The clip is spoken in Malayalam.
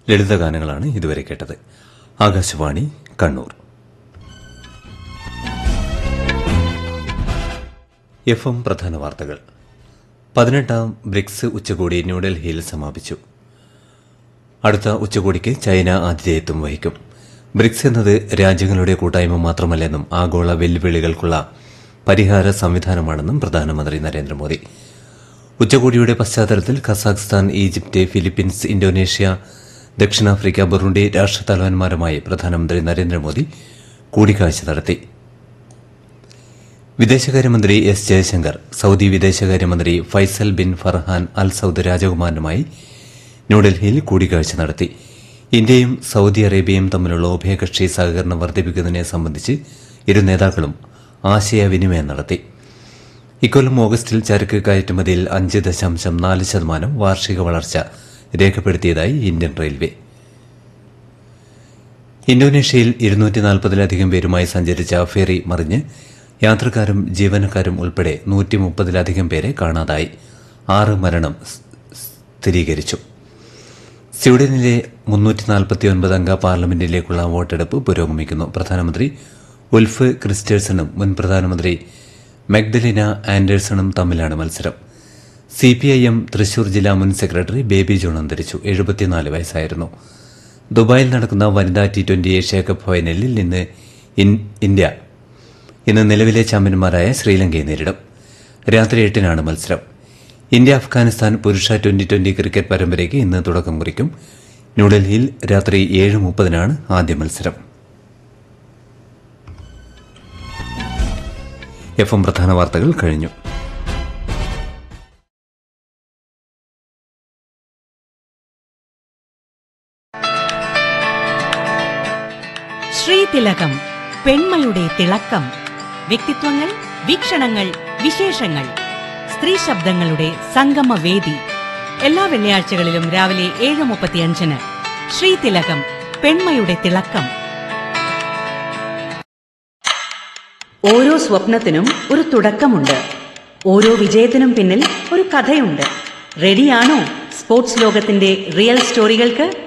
ലളിതഗാനങ്ങളാണ് ഇതുവരെ കേട്ടത് ആകാശവാണി കണ്ണൂർ എഫ് എം പ്രധാന വാർത്തകൾ പതിനെട്ടാം ബ്രിക്സ് ഉച്ചകോടി ന്യൂഡൽഹിയിൽ സമാപിച്ചു അടുത്ത ഉച്ചകോടിക്ക് ചൈന ആതിഥേയത്വം വഹിക്കും ബ്രിക്സ് എന്നത് രാജ്യങ്ങളുടെ കൂട്ടായ്മ മാത്രമല്ലെന്നും ആഗോള വെല്ലുവിളികൾക്കുള്ള പരിഹാര സംവിധാനമാണെന്നും പ്രധാനമന്ത്രി നരേന്ദ്രമോദി ഉച്ചകോടിയുടെ പശ്ചാത്തലത്തിൽ കസാഖ്സ്ഥാൻ ഈജിപ്ത് ഫിലിപ്പീൻസ് ഇന്തോനേഷ്യ ദക്ഷിണാഫ്രിക്ക ബുറുണ്ടി രാഷ്ട്രത്തലവന്മാരുമായി പ്രധാനമന്ത്രി നരേന്ദ്രമോദി കൂടിക്കാഴ്ച നടത്തി വിദേശകാര്യമന്ത്രി എസ് ജയശങ്കർ സൌദി വിദേശകാര്യമന്ത്രി Faisal bin Farhan Al Saud രാജകുമാരനുമായി ന്യൂഡൽഹിയിൽ കൂടിക്കാഴ്ച നടത്തി ഇന്ത്യയും സൌദി അറേബ്യയും തമ്മിലുള്ള ഉഭയകക്ഷി സഹകരണം വർദ്ധിപ്പിക്കുന്നതിനെ സംബന്ധിച്ച് ഇരു നേതാക്കളും ആശയവിനിമയം നടത്തി ഇക്കൊല്ലം ഓഗസ്റ്റിൽ ചരക്ക് കയറ്റുമതിയിൽ അഞ്ച് ദശാംശം നാല് ശതമാനം വാർഷിക വളർച്ച രേഖപ്പെടുത്തിയതായി ഇന്ത്യൻ റെയിൽവേ ഇന്തോനേഷ്യയിൽ ഇരുന്നൂറ്റി നാൽപ്പതിലധികം പേരുമായി സഞ്ചരിച്ച ഫെറി മറിഞ്ഞ് യാത്രക്കാരും ജീവനക്കാരും ഉൾപ്പെടെ നൂറ്റി മുപ്പതിലധികം പേരെ കാണാതായി ആറ് മരണം സ് സ്ഥിരീകരിച്ചു സ്വീഡനിലെ മുന്നൂറ്റി നാൽപ്പത്തിയൊൻപത് അംഗ പാർലമെന്റിലേക്കുള്ള വോട്ടെടുപ്പ് പുരോഗമിക്കുന്നു പ്രധാനമന്ത്രി ഉൽഫ് ക്രിസ്റ്റേഴ്സണും മുൻ പ്രധാനമന്ത്രി മെഗ്ദലിന ആൻഡേഴ്സണും തമ്മിലാണ് മത്സരം സിപിഐഎം തൃശൂർ ജില്ലാ മുൻ സെക്രട്ടറി ബേബി ജോൺ അന്തരിച്ചു എഴുപത്തിനാല് വയസ്സായിരുന്നു ദുബായിൽ നടക്കുന്ന വനിതാ ടി ട്വന്റി ഏഷ്യാകപ്പ് ഫൈനലിൽ ഇന്ന് ഇൻ- ഇന്ത്യ ഇന്ന് നിലവിലെ ചാമ്പ്യന്മാരായ ശ്രീലങ്കയെ നേരിടും രാത്രി എട്ടിനാണ് മത്സരം ഇന്ത്യ അഫ്ഗാനിസ്ഥാൻ പുരുഷ ട്വന്റി ട്വന്റി ക്രിക്കറ്റ് പരമ്പരയ്ക്ക് ഇന്ന് തുടക്കം കുറിക്കും ന്യൂഡൽഹിയിൽ രാത്രി ഏഴ് മുപ്പതിനാണ് ആദ്യ മത്സരം എഫ് എം പ്രധാന വാർത്തകൾ കഴിഞ്ഞു ശ്രീതിലകം പെൺമയുടെ തിളക്കം വ്യക്തിത്വങ്ങൾ വീക്ഷണങ്ങൾ വിശേഷങ്ങൾ സ്ത്രീ ശബ്ദങ്ങളുടെ സംഗമവേദി എല്ലാ വെള്ളിയാഴ്ചകളിലും രാവിലെ ഏഴ് മുപ്പത്തിയഞ്ചിന് ശ്രീതിലകം പെൺമയുടെ തിളക്കം ഓരോ സ്വപ്നത്തിനും ഒരു തുടക്കമുണ്ട് ഓരോ വിജയത്തിനും പിന്നിൽ ഒരു കഥയുണ്ട് റെഡിയാണോ സ്പോർട്സ് ലോകത്തിന്റെ റിയൽ സ്റ്റോറികൾക്ക്